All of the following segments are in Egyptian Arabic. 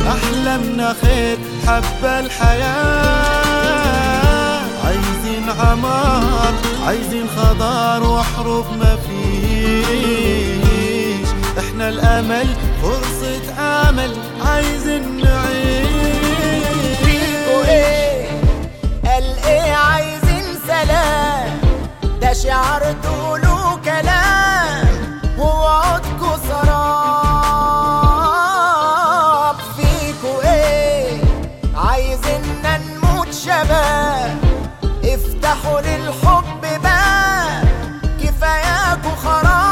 أحلامنا خير حب الحياة عايزين عمار عايزين خضار وحروب ما فيش احنا الأمل فرصة عمل عايزين نعيش فيكو ايه قال ايه عايزين سلام ده شعار تقولوا كلام ووعدكوا سراب فيكو ايه عايزيننا نموت شباب افتحوا للحب باب كفاياكوا خراب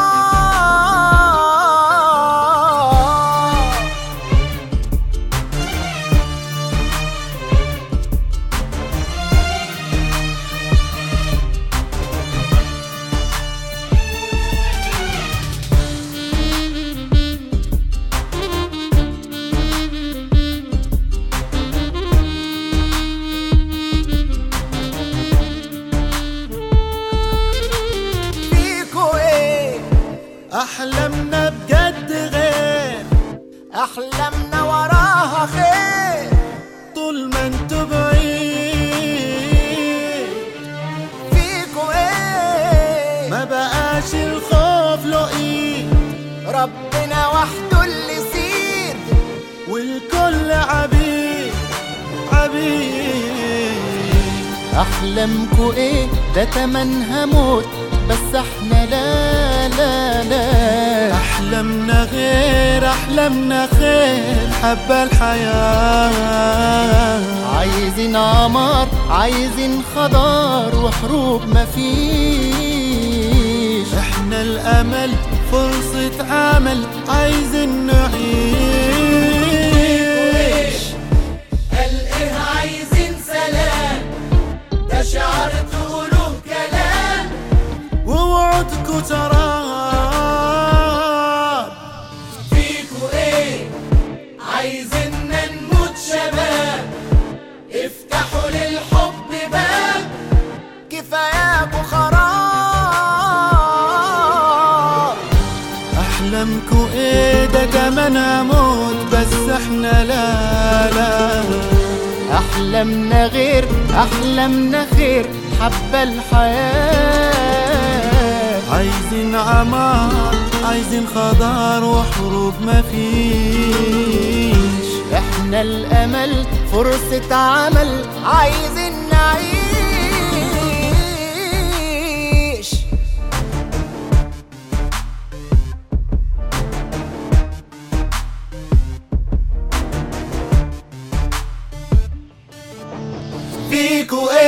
فيكو ايه أحلامنا بجد غير احلامنا وراها خير طول ما انتوا بعيد فيكو ايه ما بقاش الخوف له ايد ربنا وحده اللي سيد والكل عبيد عبيد احلامكو ايه ده تمنها موت بس احنا لا لا لا أحلامنا غير أحلامنا خير حب الحياة عايزين عمار عايزين خضار وحروب مفيش احنا الأمل فرصة عمل عايزين نعيش قال ايه عايزين سلام ده شعار تقولوه كلام ووعدكوا تراب فيكو ايه عايزيننا نموت شباب افتحوا للحب باب كفاياكوا خراب أحلامكوا إيه ده كمان أموت بس احنا لا لا احلامنا غير احلامنا خير حب الحياة عايزين عمار عايزين خضار وحروب مفيش احنا الامل فرصة عمل عايزين نعيش فيكو